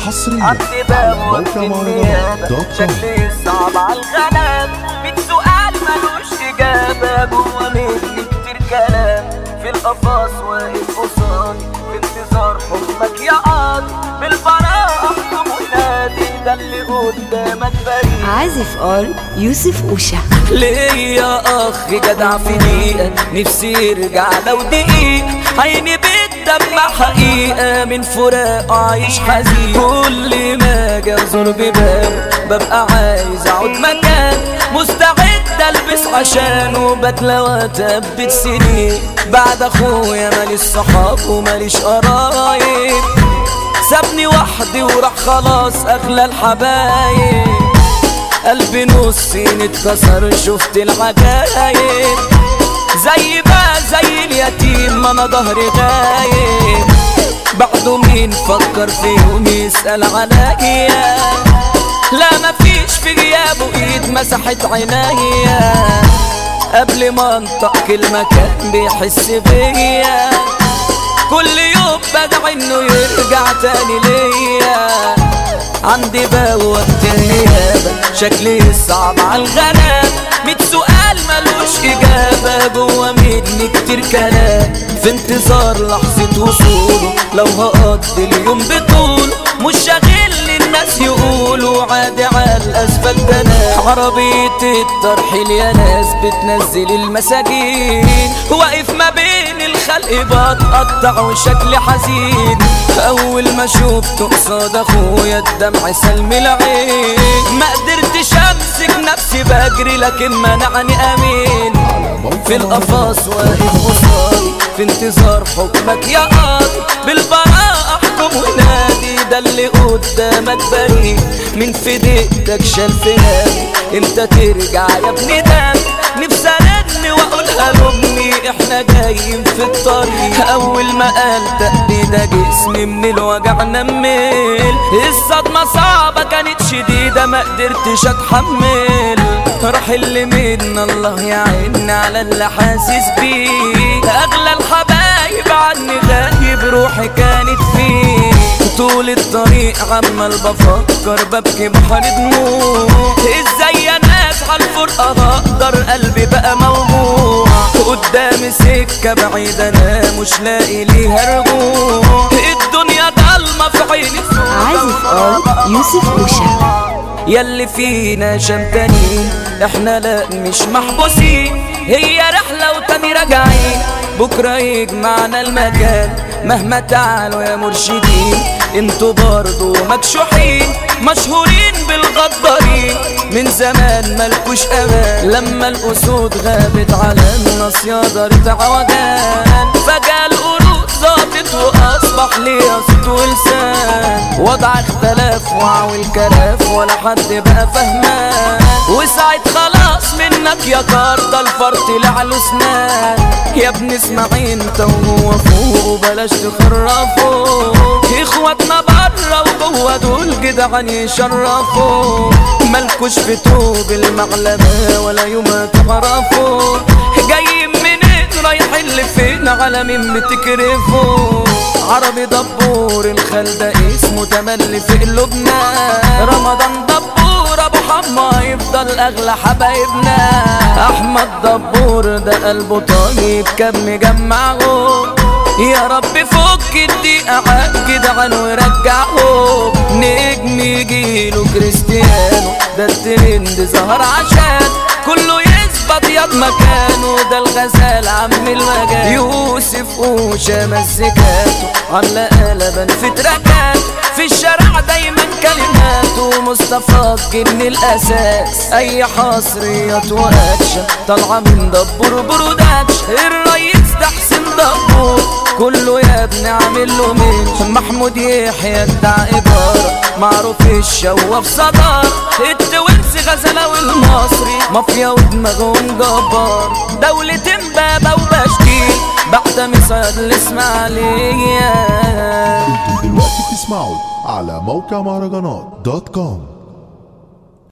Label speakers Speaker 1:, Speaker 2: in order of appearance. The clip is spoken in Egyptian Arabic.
Speaker 1: حصريا
Speaker 2: عندي
Speaker 1: على
Speaker 2: باب
Speaker 1: موقع
Speaker 2: وقت
Speaker 1: مهرجانات
Speaker 2: النيابة
Speaker 1: دوت كوم
Speaker 2: شكلي صعب على الغلاب ميت سؤال ملوش إجابة جوا مني كتير كلام في القفص واقف قصادي في انتظار حكمك يا قاضي بالبراءة احكم ونادي ده اللي قدامك بريء
Speaker 3: عازف ار يوسف اوشا
Speaker 2: ليا اخ جدع في دقيقة نفسي يرجع لو دقيقة عيني بتدمع حقيقة من فراق عايش حزين كل ما اجي ازور بباب ببقى عايز اقعد مكان مستعد البس عشانه بدلة واتبت سنين بعد اخويا ماليش صحاب وماليش قرايب سابني وحدي وراح خلاص اغلى الحبايب قلبي نصين اتكسر شفت العجايب زي بقى زي اليتيم ما انا ظهري غايب بعده مين فكر في يوم يسأل عليا لا مفيش في غيابه ايد مسحت عينيا قبل ما انطق كلمة كان بيحس بيا كل يوم بدعي انه يرجع تاني ليا عندي بوقت النيابة شكلي صعب على الغلاب ميت سؤال ملوش إجابة جوا مني كتير كلام في انتظار لحظة وصوله لو هقضي اليوم بطول مش شاغل الناس يقولوا عادي على الأسفل ده أنا عربية الترحيل يا ناس بتنزل المساجين واقف ما بين الخلق بتقطع وشكلي حزين أول ما شفته قصاد أخويا الدمع سلم العين ما قدرتش أمسك نفسي بجري لكن منعني أمين
Speaker 1: على موقع
Speaker 2: في
Speaker 1: مهرجانات
Speaker 2: القفص واقف قصادي في انتظار حكمك يا قاضي بالبراءة احكم ونادي ده اللي قدامك بريء من في دقتك شال في نادي امتى ترجع يا ابني دم نفسي ارن واقولها لامي احنا جايين في الطريق اول ما قال تقليد جسمي من الوجع نمل الصدمة صعبة كانت شديدة ما قدرتش اتحمل راح اللي من الله يعيني على اللي حاسس بيه اغلى الحبايب عني غايب روحي كانت فيه طول الطريق عمال بفكر ببكي بحر دموع ازاي يا ناس عالفرقة هقدر قلبي بقى موجوع قدامي سكة بعيدة انا مش لاقي ليها رجوع الدنيا ضلمة في عيني
Speaker 3: عازف ار يوسف اوشا
Speaker 2: ياللي فينا شمتانين احنا لا مش محبوسين هي رحلة وتاني راجعين بكرة يجمعنا المكان مهما تعالوا يا مرشدين انتوا برضو مكشوحين مشهورين بالغدارين من زمان ملكوش امان لما الاسود غابت على الناس يا دارت عوجان فجأة القرود ظابط واصبح ليا صوت ولسان وضع اختلاف وعوي الكلاف ولا حد بقى فهمان وساعة خلاص منك يا كارتا الفرط طلع له سنان يا ابني اسمع انت وهو فوق وبلاش تخرفوا اخواتنا بره وجوه دول جدعان يشرفوا مالكوش في توب المعلمة ولا يوم تعرفوا جايين منين رايحين لفين على مين بتكرفوا عربي دبور الخال ده اسمه تملي في قلوبنا رمضان دبور ابو حما يفضل اغلى حبايبنا احمد دبور ده قلبه طيب كان مجمعه يا رب فك الدقيقة عالجدعان ورجعه نجم يجيله كريستيانو ده الترند ظهر عشان كله يثبت ياض مكانه ده الغزال عم المجال يوسف اوشا مزيكاته عاملة قلبا في تراكات في الشارع دايما كلماته مصطفى الجن الاساس اي حصريات واكشن طالعه من دبور برودكش الريس ده حسين دبور كله يا ابني عامل له من محمود يحيى بتاع إدارة معروف الشواف صدار التوينسي غزلاوي المصري مافيا ودماغهم جبار دولة امبابة وبشكيل بعد مصيد الاسماعيلية
Speaker 1: انتوا دلوقتي بتسمعوا على موقع مهرجانات دوت كوم